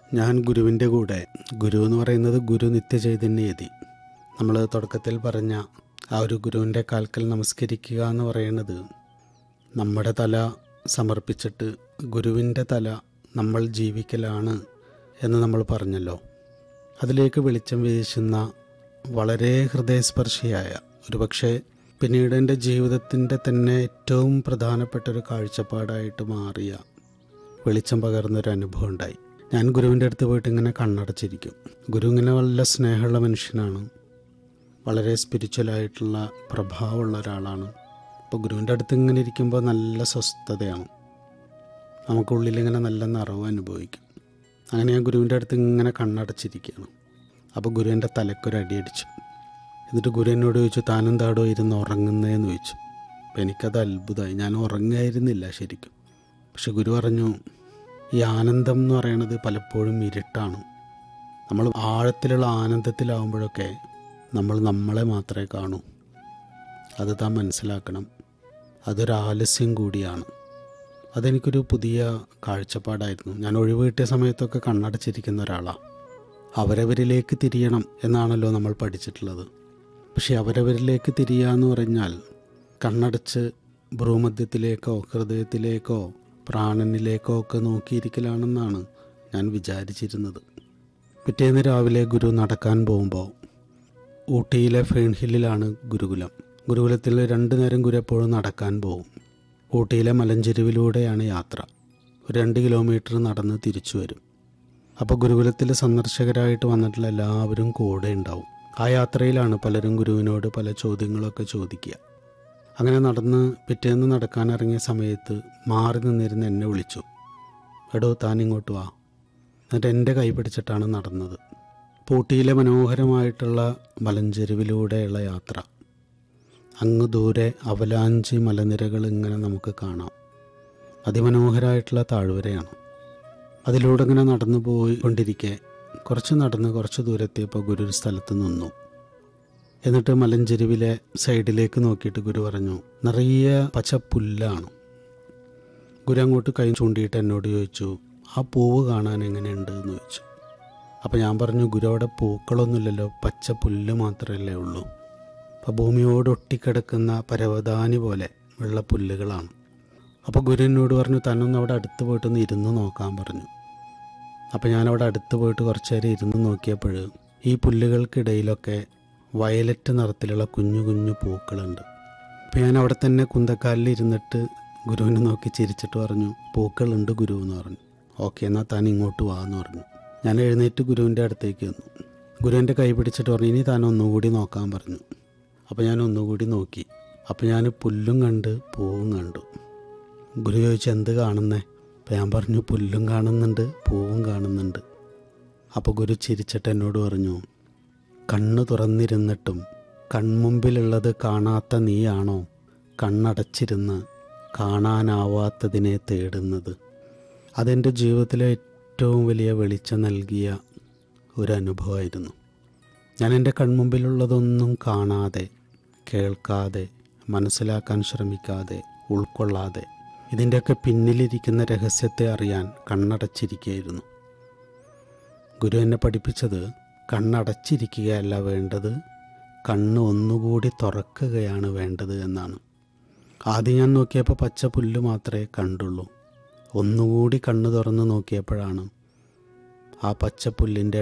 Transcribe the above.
ഞാൻ ഗുരുവിൻ്റെ കൂടെ ഗുരു എന്ന് പറയുന്നത് ഗുരു നിത്യചൈതന്യയതി നമ്മൾ തുടക്കത്തിൽ പറഞ്ഞ ആ ഒരു ഗുരുവിൻ്റെ കാൽക്കൽ നമസ്കരിക്കുക എന്ന് പറയുന്നത് നമ്മുടെ തല സമർപ്പിച്ചിട്ട് ഗുരുവിൻ്റെ തല നമ്മൾ ജീവിക്കലാണ് എന്ന് നമ്മൾ പറഞ്ഞല്ലോ അതിലേക്ക് വെളിച്ചം വീശുന്ന വളരെ ഹൃദയസ്പർശിയായ ഒരുപക്ഷെ പിന്നീട് എൻ്റെ ജീവിതത്തിൻ്റെ തന്നെ ഏറ്റവും പ്രധാനപ്പെട്ട ഒരു കാഴ്ചപ്പാടായിട്ട് മാറിയ വെളിച്ചം പകർന്നൊരു അനുഭവം ഉണ്ടായി ഞാൻ ഗുരുവിൻ്റെ അടുത്ത് പോയിട്ട് ഇങ്ങനെ കണ്ണടച്ചിരിക്കും ഗുരു ഇങ്ങനെ നല്ല സ്നേഹമുള്ള മനുഷ്യനാണ് വളരെ സ്പിരിച്വലായിട്ടുള്ള പ്രഭാവമുള്ള ഒരാളാണ് അപ്പോൾ ഗുരുവിൻ്റെ അടുത്ത് ഇങ്ങനെ ഇരിക്കുമ്പോൾ നല്ല സ്വസ്ഥതയാണ് നമുക്കുള്ളിൽ ഇങ്ങനെ നല്ല നിറവ് അനുഭവിക്കും അങ്ങനെ ഞാൻ ഗുരുവിൻ്റെ അടുത്ത് ഇങ്ങനെ കണ്ണടച്ചിരിക്കുകയാണ് അപ്പോൾ ഗുരു എൻ്റെ തലക്കൊരു അടിയടിച്ചു എന്നിട്ട് ഗുരു എന്നോട് ചോദിച്ചു താനെന്താടോ ഇരുന്ന് ഉറങ്ങുന്നതെന്ന് ചോദിച്ചു അപ്പോൾ എനിക്കത് അത്ഭുതമായി ഞാൻ ഉറങ്ങായിരുന്നില്ല ശരിക്കും പക്ഷെ ഗുരു പറഞ്ഞു ഈ ആനന്ദം എന്ന് പറയുന്നത് പലപ്പോഴും ഇരുട്ടാണ് നമ്മൾ ആഴത്തിലുള്ള ആനന്ദത്തിലാവുമ്പോഴൊക്കെ നമ്മൾ നമ്മളെ മാത്രമേ കാണൂ അത് താൻ മനസ്സിലാക്കണം അതൊരു ആലസ്യം കൂടിയാണ് അതെനിക്കൊരു പുതിയ കാഴ്ചപ്പാടായിരുന്നു ഞാൻ ഒഴിവ് കിട്ടിയ സമയത്തൊക്കെ കണ്ണടച്ചിരിക്കുന്ന ഒരാളാണ് അവരവരിലേക്ക് തിരിയണം എന്നാണല്ലോ നമ്മൾ പഠിച്ചിട്ടുള്ളത് പക്ഷെ അവരവരിലേക്ക് തിരിയുക എന്ന് പറഞ്ഞാൽ കണ്ണടച്ച് ഭ്രൂമധ്യത്തിലേക്കോ ഹൃദയത്തിലേക്കോ പ്രാണനിലേക്കോ ഒക്കെ നോക്കിയിരിക്കലാണെന്നാണ് ഞാൻ വിചാരിച്ചിരുന്നത് പിറ്റേന്ന് രാവിലെ ഗുരു നടക്കാൻ പോകുമ്പോൾ ഊട്ടിയിലെ ഫേൺ ഹില്ലിലാണ് ഗുരുകുലം ഗുരുകുലത്തിൽ രണ്ടു നേരം ഗുരു എപ്പോഴും നടക്കാൻ പോകും ഊട്ടിയിലെ മലഞ്ചെരുവിലൂടെയാണ് യാത്ര ഒരു രണ്ട് കിലോമീറ്റർ നടന്ന് തിരിച്ചു വരും അപ്പോൾ ഗുരുകുലത്തിൽ സന്ദർശകരായിട്ട് വന്നിട്ടുള്ള എല്ലാവരും കൂടെ ഉണ്ടാവും ആ യാത്രയിലാണ് പലരും ഗുരുവിനോട് പല ചോദ്യങ്ങളൊക്കെ ചോദിക്കുക അങ്ങനെ നടന്ന് പിറ്റേന്ന് നടക്കാൻ ഇറങ്ങിയ സമയത്ത് മാറി നിന്നിരുന്ന് എന്നെ വിളിച്ചു എടോ താൻ ഇങ്ങോട്ട് വാ എന്നിട്ട് എൻ്റെ കൈ പിടിച്ചിട്ടാണ് നടന്നത് പൂട്ടിയിലെ മനോഹരമായിട്ടുള്ള മലഞ്ചെരുവിലൂടെയുള്ള യാത്ര അങ്ങ് ദൂരെ അവലാഞ്ചി മലനിരകൾ ഇങ്ങനെ നമുക്ക് കാണാം അതിമനോഹരമായിട്ടുള്ള താഴ്വരയാണ് അതിലൂടെ ഇങ്ങനെ നടന്നു പോയിക്കൊണ്ടിരിക്കെ കുറച്ച് നടന്ന് കുറച്ച് ദൂരെത്തിയപ്പോൾ ഗുരു ഒരു സ്ഥലത്ത് നിന്നു എന്നിട്ട് മലഞ്ചെരുവിലെ സൈഡിലേക്ക് നോക്കിയിട്ട് ഗുരു പറഞ്ഞു നിറയെ പച്ച പുല്ലാണ് ഗുരു അങ്ങോട്ട് കൈ ചൂണ്ടിയിട്ട് എന്നോട് ചോദിച്ചു ആ പൂവ് കാണാൻ എങ്ങനെയുണ്ട് എന്ന് ചോദിച്ചു അപ്പോൾ ഞാൻ പറഞ്ഞു ഗുരു അവിടെ പൂക്കളൊന്നുമില്ലല്ലോ പച്ച പുല്ല് മാത്രമല്ലേ ഉള്ളൂ അപ്പോൾ ഭൂമിയോട് ഒട്ടിക്കിടക്കുന്ന പരവതാനി പോലെ ഉള്ള പുല്ലുകളാണ് അപ്പോൾ ഗുരു എന്നോട് പറഞ്ഞു തന്നൊന്ന് അവിടെ അടുത്ത് പോയിട്ടൊന്ന് ഇരുന്ന് നോക്കാൻ പറഞ്ഞു അപ്പോൾ ഞാൻ അവിടെ അടുത്ത് പോയിട്ട് കുറച്ച് നേരം ഇരുന്ന് നോക്കിയപ്പോൾ ഈ പുല്ലുകൾക്കിടയിലൊക്കെ വയലറ്റ് നിറത്തിലുള്ള കുഞ്ഞു കുഞ്ഞു പൂക്കളുണ്ട് അപ്പോൾ ഞാൻ അവിടെ തന്നെ കുന്തക്കാലിൽ ഇരുന്നിട്ട് ഗുരുവിനെ നോക്കി ചിരിച്ചിട്ട് പറഞ്ഞു പൂക്കളുണ്ട് ഗുരു എന്ന് പറഞ്ഞു ഓക്കെ എന്നാൽ താൻ ഇങ്ങോട്ട് വാ എന്ന് പറഞ്ഞു ഞാൻ എഴുന്നേറ്റ് ഗുരുവിൻ്റെ അടുത്തേക്ക് വന്നു ഗുരുവിൻ്റെ കൈ പിടിച്ചിട്ട് പറഞ്ഞു ഇനി താൻ ഒന്നുകൂടി നോക്കാൻ പറഞ്ഞു അപ്പോൾ ഞാൻ ഒന്നുകൂടി നോക്കി അപ്പോൾ ഞാൻ പുല്ലും കണ്ട് പൂവും കണ്ടു ഗുരു ചോദിച്ചു എന്ത് കാണുന്നേ അപ്പം ഞാൻ പറഞ്ഞു പുല്ലും കാണുന്നുണ്ട് പൂവും കാണുന്നുണ്ട് അപ്പോൾ ഗുരു ചിരിച്ചിട്ട് എന്നോട് പറഞ്ഞു കണ്ണ് തുറന്നിരുന്നിട്ടും കൺമുമ്പിലുള്ളത് കാണാത്ത നീയാണോ കണ്ണടച്ചിരുന്ന് കാണാനാവാത്തതിനെ തേടുന്നത് അതെൻ്റെ ജീവിതത്തിലെ ഏറ്റവും വലിയ വെളിച്ചം നൽകിയ ഒരു അനുഭവമായിരുന്നു ഞാൻ എൻ്റെ കൺമുമ്പിലുള്ളതൊന്നും കാണാതെ കേൾക്കാതെ മനസ്സിലാക്കാൻ ശ്രമിക്കാതെ ഉൾക്കൊള്ളാതെ ഇതിൻ്റെയൊക്കെ പിന്നിലിരിക്കുന്ന രഹസ്യത്തെ അറിയാൻ കണ്ണടച്ചിരിക്കുകയായിരുന്നു ഗുരു എന്നെ പഠിപ്പിച്ചത് കണ്ണടച്ചിരിക്കുകയല്ല വേണ്ടത് കണ്ണ് ഒന്നുകൂടി തുറക്കുകയാണ് വേണ്ടത് എന്നാണ് ആദ്യം ഞാൻ നോക്കിയപ്പോൾ പച്ച പുല്ല് മാത്രമേ കണ്ടുള്ളൂ ഒന്നുകൂടി കണ്ണ് തുറന്ന് നോക്കിയപ്പോഴാണ് ആ പച്ച പുല്ലിൻ്റെ